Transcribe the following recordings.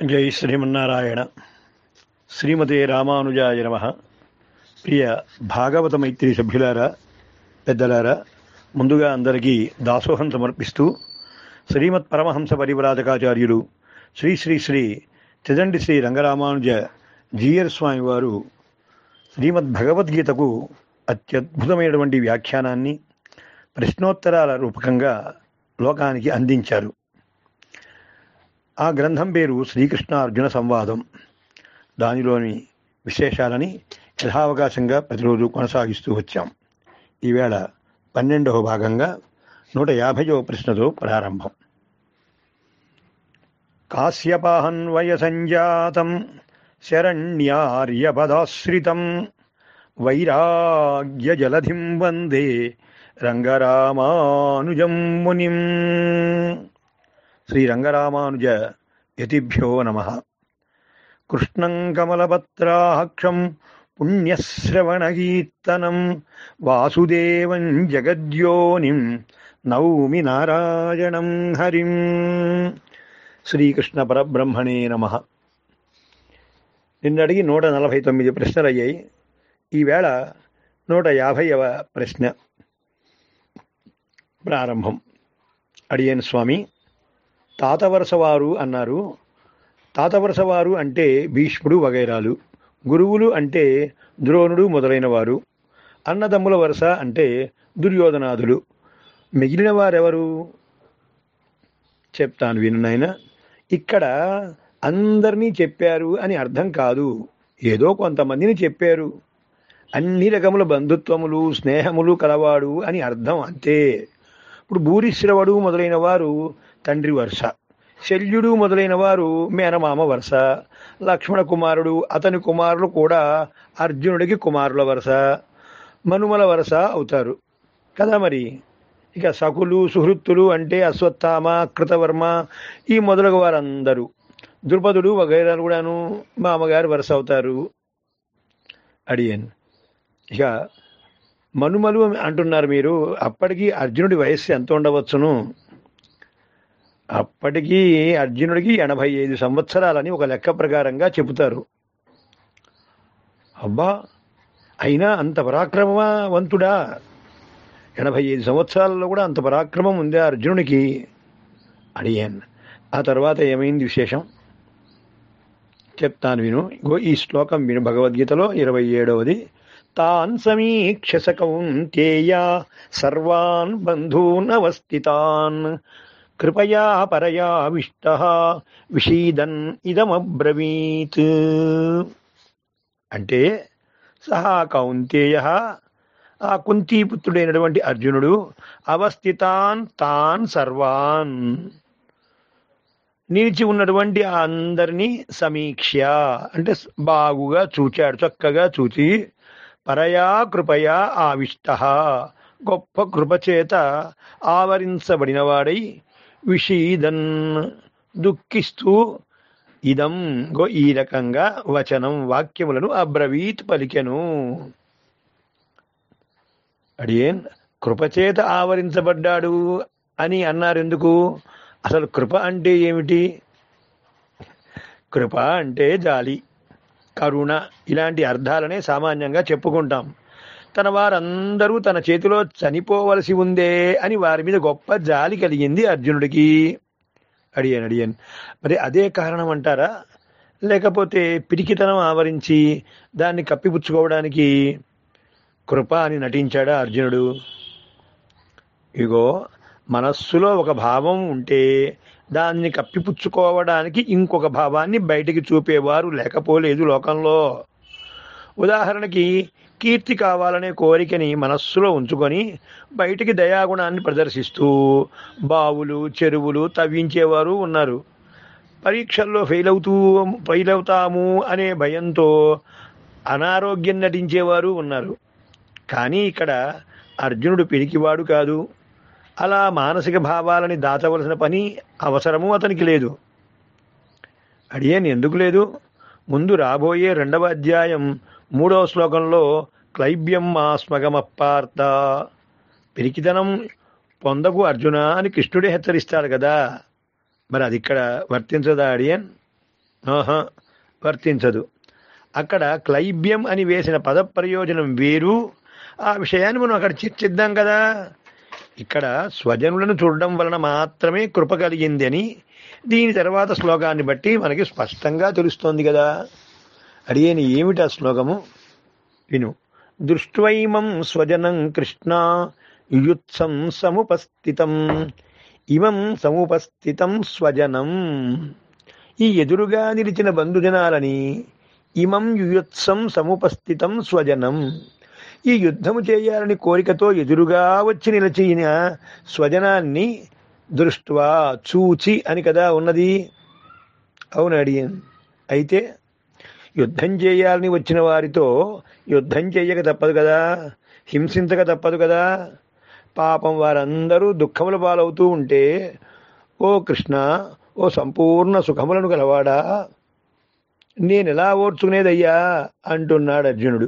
జై శ్రీమన్నారాయణ శ్రీమతే రామానుజాయ నమ ప్రియ భాగవత మైత్రి సభ్యులారా పెద్దలారా ముందుగా అందరికీ దాసోహం సమర్పిస్తూ శ్రీమత్ పరమహంస పరివ్రాజకాచార్యులు శ్రీ శ్రీ శ్రీ తిదండి శ్రీ రంగరామానుజ జీయర్ స్వామి వారు శ్రీమద్ భగవద్గీతకు అత్యద్భుతమైనటువంటి వ్యాఖ్యానాన్ని ప్రశ్నోత్తరాల రూపకంగా లోకానికి అందించారు ఆ గ్రంథం పేరు శ్రీకృష్ణ అర్జున సంవాదం దానిలోని విశేషాలని యథావకాశంగా ప్రతిరోజు కొనసాగిస్తూ వచ్చాం ఈవేళ పన్నెండవ భాగంగా నూట యాభైవ ప్రశ్నతో ప్రారంభం కాశ్యపాహన్వయ సంజాతం శరణ్యార్యపదాశ్రితం వైరాగ్య జలధిం వందే రంగరామానుజం మునిం శ్రీరంగరామానుజ యతిభ్యో నమ కృష్ణం కమలపత్రాక్షం పుణ్యశ్రవణకీర్తనం వాసుదేవం జగద్యోనిం నౌమి నారాయణం హరిం శ్రీకృష్ణ పరబ్రహ్మణే నమ నిన్నడిగి నూట నలభై తొమ్మిది ప్రశ్నలు అయ్యాయి ఈవేళ నూట యాభైవ ప్రశ్న ప్రారంభం అడియన్ స్వామి తాతవరసవారు అన్నారు తాతవరసవారు అంటే భీష్ముడు వగైరాలు గురువులు అంటే ద్రోణుడు మొదలైన వారు అన్నదమ్ముల వరుస అంటే దుర్యోధనాథులు మిగిలిన వారెవరు చెప్తాను విను నాయన ఇక్కడ అందరినీ చెప్పారు అని అర్థం కాదు ఏదో కొంతమందిని చెప్పారు అన్ని రకముల బంధుత్వములు స్నేహములు కలవాడు అని అర్థం అంతే ఇప్పుడు భూరిశ్రవుడు మొదలైన వారు తండ్రి వరుస శల్యుడు మొదలైన వారు మేనమామ వరుస లక్ష్మణ కుమారుడు అతని కుమారులు కూడా అర్జునుడికి కుమారుల వరుస మనుమల వరుస అవుతారు కదా మరి ఇక సకులు సుహృత్తులు అంటే అశ్వత్థామ కృతవర్మ ఈ మొదలగు వారందరూ ద్రుపదుడు వగైరాలు కూడాను మా అమ్మగారు వరుస అవుతారు అడియన్ ఇక మనుమలు అంటున్నారు మీరు అప్పటికి అర్జునుడి వయస్సు ఎంత ఉండవచ్చును అప్పటికి అర్జునుడికి ఎనభై ఐదు సంవత్సరాలని ఒక లెక్క ప్రకారంగా చెబుతారు అబ్బా అయినా అంత పరాక్రమవంతుడా ఎనభై ఐదు సంవత్సరాలలో కూడా అంత పరాక్రమం ఉందా అర్జునుడికి అడిగాను ఆ తర్వాత ఏమైంది విశేషం చెప్తాను విను ఇగో ఈ శ్లోకం విను భగవద్గీతలో ఇరవై ఏడవది తాన్ సమీక్షస కౌంతేయ సర్వాన్ బంధూనవస్థితాన్ కృపయా పరయావిష్ట విషీదన్ ఇదమబ్రవీత్ అంటే సహా కౌంతేయ ఆ కుంతీపుత్రుడైనటువంటి అర్జునుడు అవస్థితాన్ తాన్ సర్వాన్ నిలిచి ఉన్నటువంటి ఆ అందరినీ సమీక్ష అంటే బాగుగా చూచాడు చక్కగా చూచి పరయా కృపయా ఆవిష్ట గొప్ప కృపచేత ఆవరించబడినవాడై విషీదన్ దుఃఖిస్తూ ఇదం గో ఈ రకంగా వచనం వాక్యములను అబ్రవీత్ పలికెను అడియేన్ కృపచేత ఆవరించబడ్డాడు అని అన్నారు ఎందుకు అసలు కృప అంటే ఏమిటి కృప అంటే జాలి కరుణ ఇలాంటి అర్థాలనే సామాన్యంగా చెప్పుకుంటాం తన వారందరూ తన చేతిలో చనిపోవలసి ఉందే అని వారి మీద గొప్ప జాలి కలిగింది అర్జునుడికి అడిగాను అడిగాను మరి అదే కారణం అంటారా లేకపోతే పిరికితనం ఆవరించి దాన్ని కప్పిపుచ్చుకోవడానికి కృప అని నటించాడా అర్జునుడు ఇగో మనస్సులో ఒక భావం ఉంటే దాన్ని కప్పిపుచ్చుకోవడానికి ఇంకొక భావాన్ని బయటికి చూపేవారు లేకపోలేదు లోకంలో ఉదాహరణకి కీర్తి కావాలనే కోరికని మనస్సులో ఉంచుకొని బయటికి దయాగుణాన్ని ప్రదర్శిస్తూ బావులు చెరువులు తవ్వించేవారు ఉన్నారు పరీక్షల్లో ఫెయిల్ అవుతూ ఫెయిల్ అవుతాము అనే భయంతో అనారోగ్యం నటించేవారు ఉన్నారు కానీ ఇక్కడ అర్జునుడు పిరికివాడు కాదు అలా మానసిక భావాలని దాచవలసిన పని అవసరము అతనికి లేదు అడియని ఎందుకు లేదు ముందు రాబోయే రెండవ అధ్యాయం మూడవ శ్లోకంలో క్లైబ్యం మాస్మగమప్పార్త పిరికితనం పొందకు అర్జున అని కృష్ణుడే హెచ్చరిస్తాడు కదా మరి అది ఇక్కడ వర్తించదా అడియన్ ఆహా వర్తించదు అక్కడ క్లైబ్యం అని వేసిన పద ప్రయోజనం వేరు ఆ విషయాన్ని మనం అక్కడ చర్చిద్దాం కదా ఇక్కడ స్వజనులను చూడడం వలన మాత్రమే కృప కలిగింది అని దీని తర్వాత శ్లోకాన్ని బట్టి మనకి స్పష్టంగా తెలుస్తోంది కదా అడిగేని ఏమిటి ఆ శ్లోకము విను దృష్ట్వైమం స్వజనం కృష్ణ యుత్సం సముపస్థితం ఇమం సముపస్థితం స్వజనం ఈ ఎదురుగా నిలిచిన బంధుజనాలని ఇమం యుయుత్సం సముపస్థితం స్వజనం ఈ యుద్ధము చేయాలని కోరికతో ఎదురుగా వచ్చి నిలిచిన స్వజనాన్ని దృష్ట్వా చూచి అని కదా ఉన్నది అవును అడియన్ అయితే యుద్ధం చేయాలని వచ్చిన వారితో యుద్ధం చేయక తప్పదు కదా హింసించక తప్పదు కదా పాపం వారందరూ దుఃఖముల పాలవుతూ ఉంటే ఓ కృష్ణ ఓ సంపూర్ణ సుఖములను గలవాడా నేనెలా ఓర్చుకునేదయ్యా అంటున్నాడు అర్జునుడు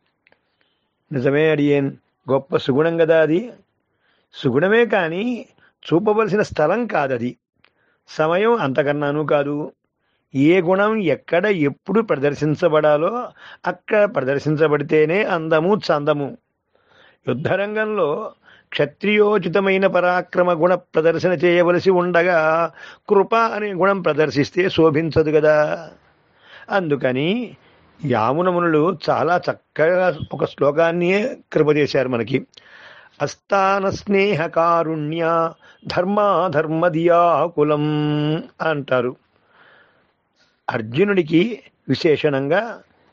నిజమే అడియేన్ గొప్ప సుగుణం కదా అది సుగుణమే కానీ చూపవలసిన స్థలం కాదది సమయం అంతకన్నాను కాదు ఏ గుణం ఎక్కడ ఎప్పుడు ప్రదర్శించబడాలో అక్కడ ప్రదర్శించబడితేనే అందము చందము యుద్ధరంగంలో క్షత్రియోచితమైన పరాక్రమ గుణ ప్రదర్శన చేయవలసి ఉండగా కృప అనే గుణం ప్రదర్శిస్తే శోభించదు కదా అందుకని యామునమునులు చాలా చక్కగా ఒక శ్లోకాన్ని కృప చేశారు మనకి అస్థాన స్నేహ కారుణ్య ధర్మాధర్మదియాకులం అంటారు అర్జునుడికి విశేషణంగా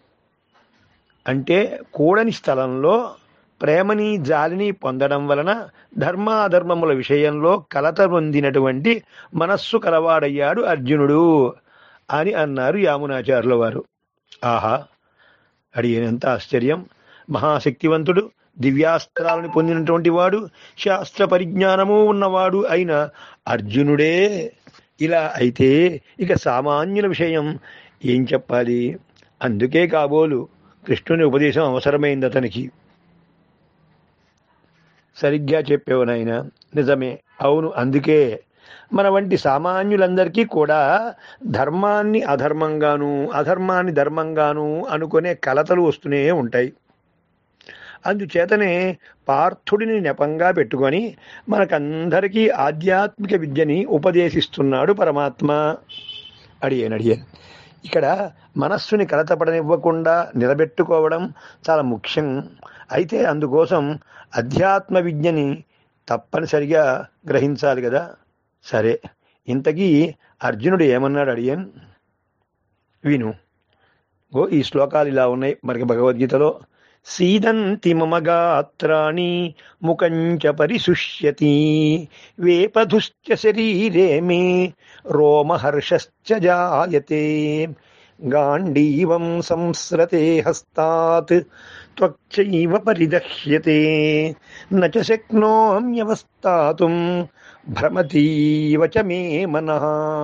అంటే కూడని స్థలంలో ప్రేమని జాలిని పొందడం వలన ధర్మాధర్మముల విషయంలో కలత పొందినటువంటి మనస్సు కలవాడయ్యాడు అర్జునుడు అని అన్నారు యామునాచార్యుల వారు ఆహా అడిగినంత ఆశ్చర్యం మహాశక్తివంతుడు దివ్యాస్త్రాలను పొందినటువంటి వాడు శాస్త్ర పరిజ్ఞానము ఉన్నవాడు అయిన అర్జునుడే ఇలా అయితే ఇక సామాన్యుల విషయం ఏం చెప్పాలి అందుకే కాబోలు కృష్ణుని ఉపదేశం అవసరమైంది అతనికి సరిగ్గా చెప్పావు నాయన నిజమే అవును అందుకే మన వంటి సామాన్యులందరికీ కూడా ధర్మాన్ని అధర్మంగాను అధర్మాన్ని ధర్మంగాను అనుకునే కలతలు వస్తూనే ఉంటాయి అందుచేతనే పార్థుడిని నెపంగా పెట్టుకొని మనకందరికీ ఆధ్యాత్మిక విద్యని ఉపదేశిస్తున్నాడు పరమాత్మ అడిగాను అడిగాను ఇక్కడ మనస్సుని కలతపడనివ్వకుండా నిలబెట్టుకోవడం చాలా ముఖ్యం అయితే అందుకోసం అధ్యాత్మ విద్యని తప్పనిసరిగా గ్రహించాలి కదా సరే ఇంతకీ అర్జునుడు ఏమన్నాడు అడియన్ విను ఓ ఈ శ్లోకాలు ఇలా ఉన్నాయి మనకి భగవద్గీతలో సీదంతి మమ గాత్రాణి ముకంచ పరిశుష్యతి వేపధుశ్చ శరీరే మే రోమహర్షశ్చ జాయతే గాండీవం సంస్రతే హస్తాత్ త్వక్చైవ పరిదహ్యతే న చ శక్నోమ్యవస్థాతుం భ్రమతీవ చ మే మనః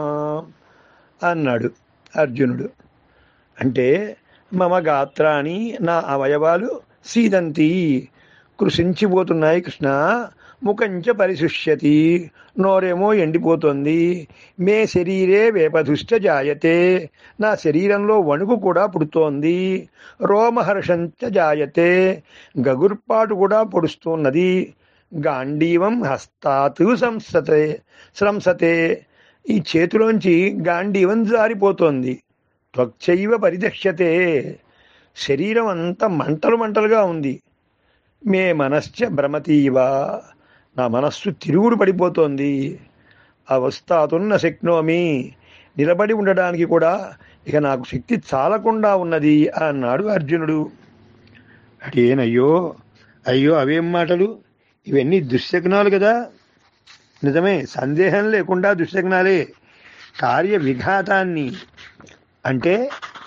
అన్నాడు అర్జునుడు అంటే మమ గాత్రాన్ని నా అవయవాలు సీదంతి కృషించిపోతున్నాయి కృష్ణ ముఖంచ పరిశుష్యతి నోరేమో ఎండిపోతుంది మే శరీరే వేపదుష్ట జాయతే నా శరీరంలో వణుకు కూడా పుడుతోంది రోమహర్షంచ జాయతే గగుర్పాటు కూడా పొడుస్తున్నది గాంధీవం హస్తాతు సంసతే స్రంసతే ఈ చేతిలోంచి గాంధీవం జారిపోతోంది త్వక్చైవ పరిదక్ష్యతే శరీరం అంతా మంటలు మంటలుగా ఉంది మే మనశ్చ భ్రమతీవ నా మనస్సు తిరుగుడు పడిపోతోంది అవస్థాతున్న శక్నోమి నిలబడి ఉండడానికి కూడా ఇక నాకు శక్తి చాలకుండా ఉన్నది అన్నాడు అర్జునుడు అటేనయ్యో అయ్యో అవేం మాటలు ఇవన్నీ దుశ్శకునాలు కదా నిజమే సందేహం లేకుండా దుశ్శకునాలే కార్య విఘాతాన్ని అంటే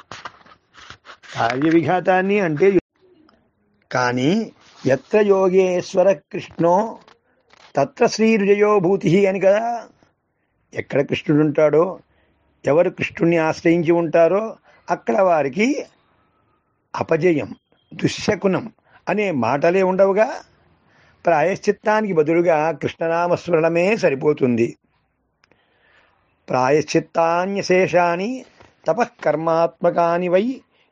కార్య విఘాతాన్ని అంటే కానీ ఎత్ర యోగేశ్వర కృష్ణో తత్ర శ్రీరుజయోభూతి అని కదా ఎక్కడ కృష్ణుడు ఉంటాడో ఎవరు కృష్ణుణ్ణి ఆశ్రయించి ఉంటారో అక్కడ వారికి అపజయం దుశ్శకునం అనే మాటలే ఉండవుగా ప్రాయశ్చిత్తానికి బదులుగా కృష్ణనామస్మరణమే సరిపోతుంది ప్రాయశ్చిత్తాన్యశేషాని తపఃకర్మాత్మకాని వై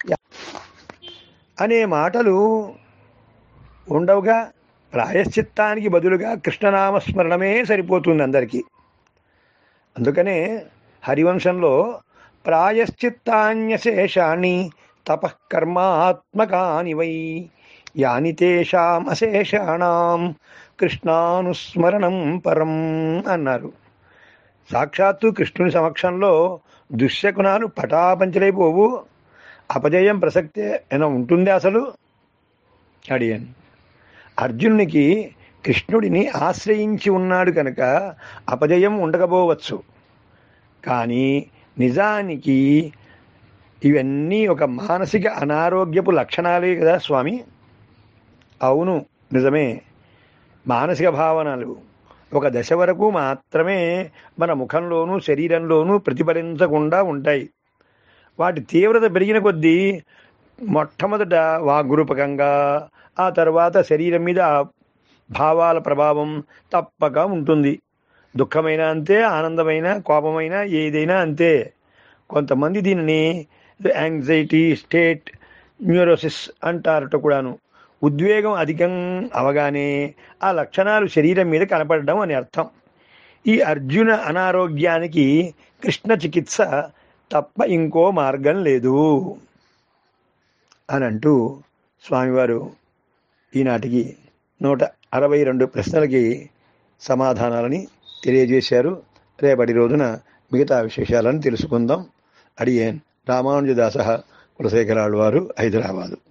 అనే మాటలు ఉండవుగా ప్రాయశ్చిత్తానికి బదులుగా కృష్ణనామస్మరణమే సరిపోతుంది అందరికీ అందుకనే హరివంశంలో ప్రాయశ్చిత్తాన్యశేషాన్ని తపఃకర్మాత్మకాని వై యాని తేషాం అశేషాణం కృష్ణానుస్మరణం పరం అన్నారు సాక్షాత్తు కృష్ణుని సమక్షంలో దుశ్శకునాలు పటాపంచలైపోవు అపజయం ప్రసక్తే ఏమైనా ఉంటుంది అసలు అడిగాను అర్జునునికి కృష్ణుడిని ఆశ్రయించి ఉన్నాడు కనుక అపజయం ఉండకపోవచ్చు కానీ నిజానికి ఇవన్నీ ఒక మానసిక అనారోగ్యపు లక్షణాలే కదా స్వామి అవును నిజమే మానసిక భావనలు ఒక దశ వరకు మాత్రమే మన ముఖంలోనూ శరీరంలోనూ ప్రతిఫలించకుండా ఉంటాయి వాటి తీవ్రత పెరిగిన కొద్దీ మొట్టమొదట వాగ్రూపకంగా ఆ తర్వాత శరీరం మీద ఆ భావాల ప్రభావం తప్పక ఉంటుంది దుఃఖమైన అంతే ఆనందమైన కోపమైన ఏదైనా అంతే కొంతమంది దీనిని యాంగ్జైటీ స్టేట్ న్యూరోసిస్ అంటారట కూడాను ఉద్వేగం అధికం అవగానే ఆ లక్షణాలు శరీరం మీద కనపడడం అని అర్థం ఈ అర్జున అనారోగ్యానికి కృష్ణ చికిత్స తప్ప ఇంకో మార్గం లేదు అని అంటూ స్వామివారు ఈనాటికి నూట అరవై రెండు ప్రశ్నలకి సమాధానాలని తెలియజేశారు రేపటి రోజున మిగతా విశేషాలను తెలుసుకుందాం అడియేన్ రామానుజదాస కులశేఖరాలు వారు హైదరాబాదు